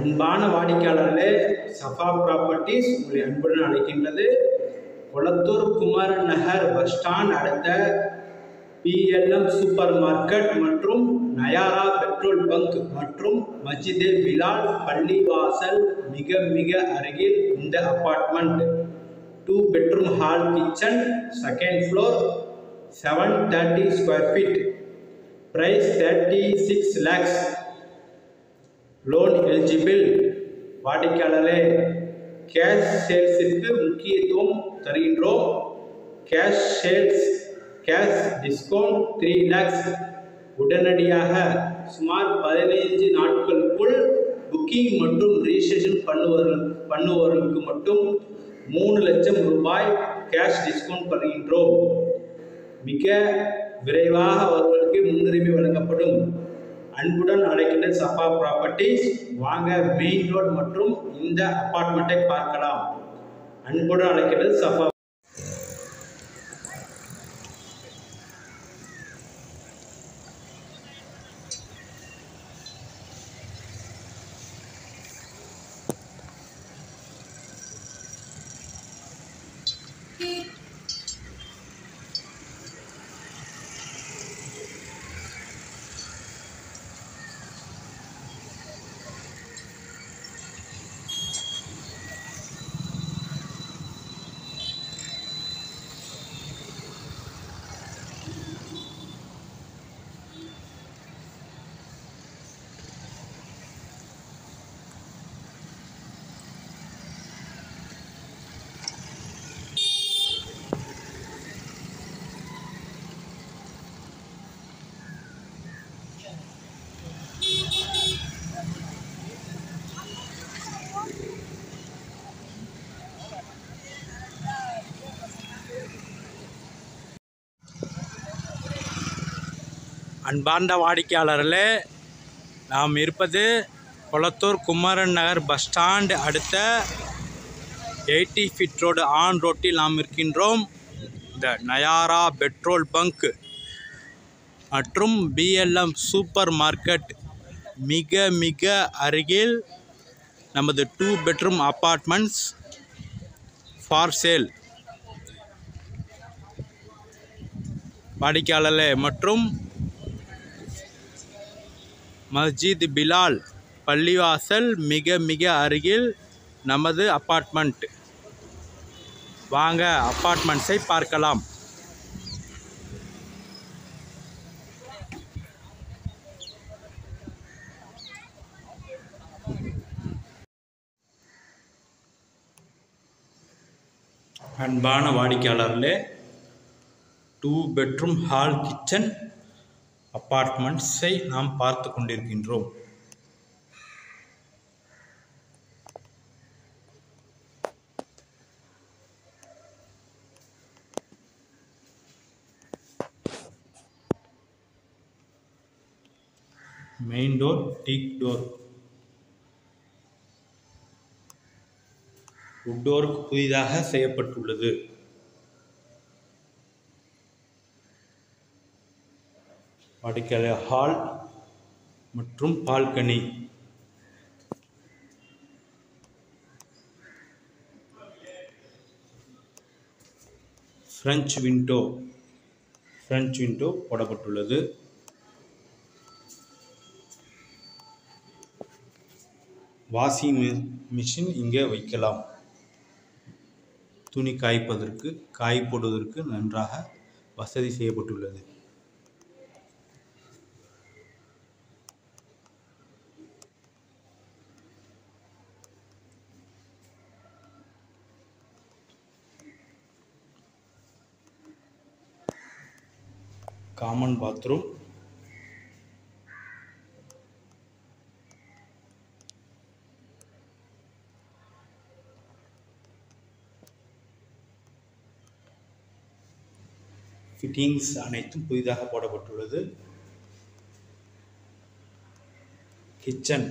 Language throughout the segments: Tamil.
அன்பான வாடிக்கையாளர்களே சஃபா ப்ராப்பர்ட்டிஸ் உங்களை அன்புடன் அழைக்கின்றது கொளத்தூர் குமாரன் நகர் பஸ் ஸ்டாண்ட் அடுத்த பிஎல்எம் சூப்பர் மார்க்கெட் மற்றும் நயாரா பெட்ரோல் பங்க் மற்றும் மஸ்ஜிதே பிலால் பள்ளிவாசல் மிக மிக அருகில் இந்த apartment two bedroom hall kitchen second floor seven thirty square feet price thirty six lakhs loan eligible வாடிக்கையாளரே கேஷ் சேல்ஸிற்கு முக்கியத்துவம் தருகின்றோம் cash sales cash discount three lakhs உடனடியாக சுமார் பதினைஞ்சு நாட்களுக்குள் புக்கிங் மற்றும் ரிஜிஸ்ட்ரேஷன் பண்ணுவர்கள் பண்ணுபவர்களுக்கு மட்டும் மூணு லட்சம் ரூபாய் கேஷ் டிஸ்கவுண்ட் தருகின்றோம் மிக விரைவாக அவர்களுக்கு முன்னுரிமை வழங்கப்படும் அன்புடன் அழைக்கின்ற சஃபா ப்ராப்பர்ட்டிஸ் வாங்க மெயின் ரோட் மற்றும் இந்த அபார்ட்மெண்ட்டை பார்க்கலாம் அன்புடன் அழைக்கின்றது சஃபா அன்பார்ந்த வாடிக்கையாளர்களே நாம் இருப்பது கொளத்தூர் குமரன் நகர் பஸ் ஸ்டாண்ட் அடுத்த எயிட்டி ஃபீட் ரோடு ஆன் ரோட்டில் நாம் இருக்கின்றோம் இந்த நயாரா பெட்ரோல் பங்க் மற்றும் பிஎல்எம் சூப்பர் மார்க்கெட் மிக மிக அருகில் நமது two bedroom apartments for sale வாடிக்கையாளர்களே மற்றும் மஸ்ஜித் பிலால் பள்ளிவாசல் மிக மிக அருகில் நமது அப்பார்ட்மெண்ட் வாங்க அப்பார்ட்மெண்ட்ஸை பார்க்கலாம் அன்பான வாடிக்கையாளர்களே டூ பெட்ரூம் ஹால் கிச்சன் அப்பார்ட்மெண்ட்ஸை நாம் பார்த்து கொண்டிருக்கின்றோம் மெயின் டோர் டீக் டோர் உட்டோருக்கு புதிதாக செய்யப்பட்டுள்ளது வாடிக்கையாளர் ஹால் மற்றும் balcony French window French window போடப்பட்டுள்ளது வாஷிங் மிஷின் இங்கே வைக்கலாம் துணி காய்ப்பதற்கு காய் போடுவதற்கு நன்றாக வசதி செய்யப்பட்டுள்ளது காமன் பாத்ரூம் ஃபிட்டிங்ஸ் அனைத்தும் புதிதாக போடப்பட்டுள்ளது கிச்சன்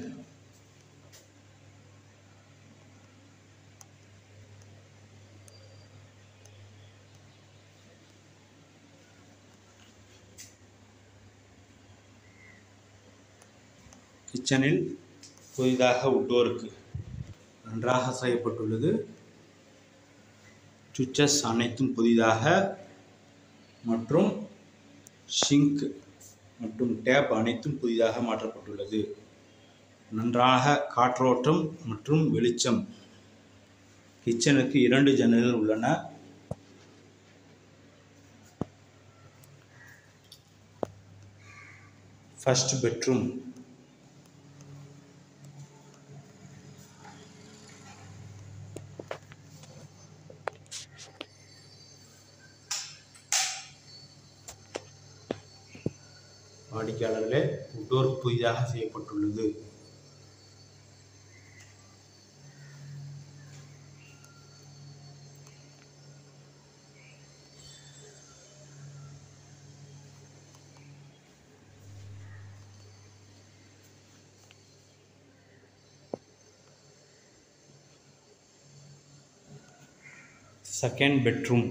கிச்சனில் புதிதாக உட்டோருக்கு நன்றாக செய்யப்பட்டுள்ளது சுவிச்சஸ் அனைத்தும் புதிதாக மற்றும் ஷிங்க் மற்றும் டேப் அனைத்தும் புதிதாக மாற்றப்பட்டுள்ளது நன்றாக காற்றோட்டம் மற்றும் வெளிச்சம் கிச்சனுக்கு இரண்டு ஜன்னல்கள் உள்ளன ஃபர்ஸ்ட் பெட்ரூம் வாடிக்கையாளர்களே உட்டோர் புதிதாக செய்யப்பட்டுள்ளது second bedroom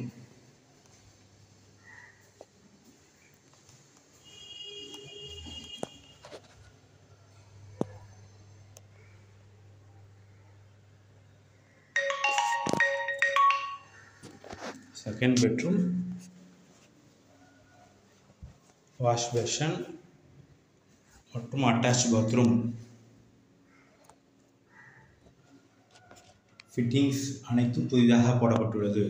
second bedroom wash basin மற்றும் அட்டாச் பாத்ரூம் ஃபிட்டிங்ஸ் அனைத்தும் புதிதாக போடப்பட்டுள்ளது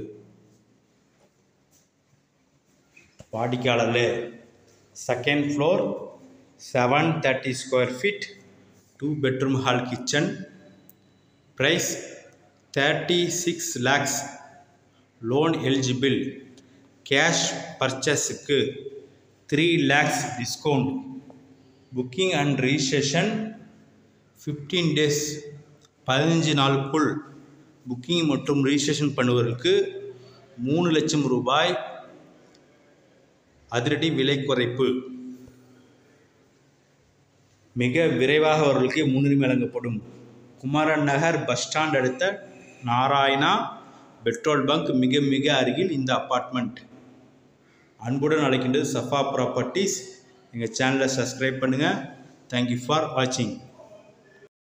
வாடிக்கையாளர்களே second floor seven thirty square feet two bedroom hall kitchen price thirty six lakhs loan eligible cash பர்ச்சேஸுக்கு three lakhs discount booking and registration fifteen days பதினஞ்சு நாளுக்குள் புக்கிங் மற்றும் ரிஜிஸ்ட்ரேஷன் பண்ணுவதற்கு மூணு லட்சம் ரூபாய் அதிரடி விலை குறைப்பு மிக விரைவாக அவர்களுக்கு முன்னுரிமை வழங்கப்படும் குமரன் நகர் பஸ் ஸ்டாண்ட் அடுத்த நாராயணா பெட்ரோல் பங்க் மிக மிக அருகில் இந்த அப்பார்ட்மெண்ட் அன்புடன் அழைக்கின்றது சஃபா ப்ராப்பர்ட்டிஸ் எங்கள் சேனலை சப்ஸ்கிரைப் பண்ணுங்கள் தேங்க்யூ ஃபார் வாட்சிங்